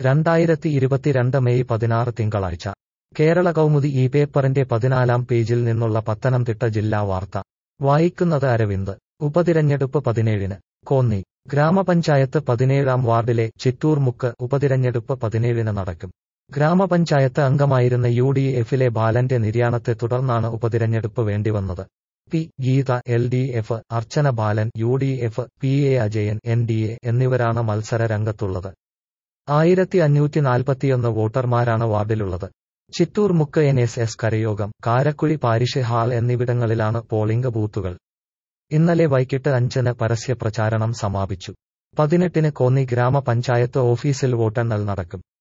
രണ്ടായിരത്തി ഇരുപത്തിരണ്ട് മെയ് പതിനാറ് തിങ്കളാഴ്ച കേരള കൗമുദി ഈ പേപ്പറിന്റെ പതിനാലാം പേജിൽ നിന്നുള്ള പത്തനംതിട്ട ജില്ലാ വാർത്ത വായിക്കുന്നത് അരവിന്ദ് ഉപതിരഞ്ഞെടുപ്പ് പതിനേഴിന് കോന്നി ഗ്രാമപഞ്ചായത്ത് പതിനേഴാം വാർഡിലെ ചിറ്റൂർ മുക്ക് ഉപതിരഞ്ഞെടുപ്പ് പതിനേഴിന് നടക്കും ഗ്രാമപഞ്ചായത്ത് അംഗമായിരുന്ന യു ഡി എഫിലെ ബാലന്റെ നിര്യാണത്തെ തുടർന്നാണ് ഉപതിരഞ്ഞെടുപ്പ് വേണ്ടിവന്നത് P Geetha L D F Archana Balan U D F P A Ajayan N D A എന്നിവരാണ് മത്സര രംഗത്തുള്ളത് ആയിരത്തി അഞ്ഞൂറ്റി നാൽപ്പത്തിയൊന്ന് വോട്ടർമാരാണ് വാർഡിലുള്ളത് Chittoor Mukku N S S കരയോഗം കാരക്കുഴി പാരിഷ് ഹാൾ എന്നിവിടങ്ങളിലാണ് പോളിംഗ് ബൂത്തുകൾ ഇന്നലെ വൈകിട്ട് അഞ്ചിന് പരസ്യപ്രചാരണം സമാപിച്ചു പതിനെട്ടിന് കോന്നി ഗ്രാമപഞ്ചായത്ത് ഓഫീസിൽ വോട്ടെണ്ണൽ നടക്കും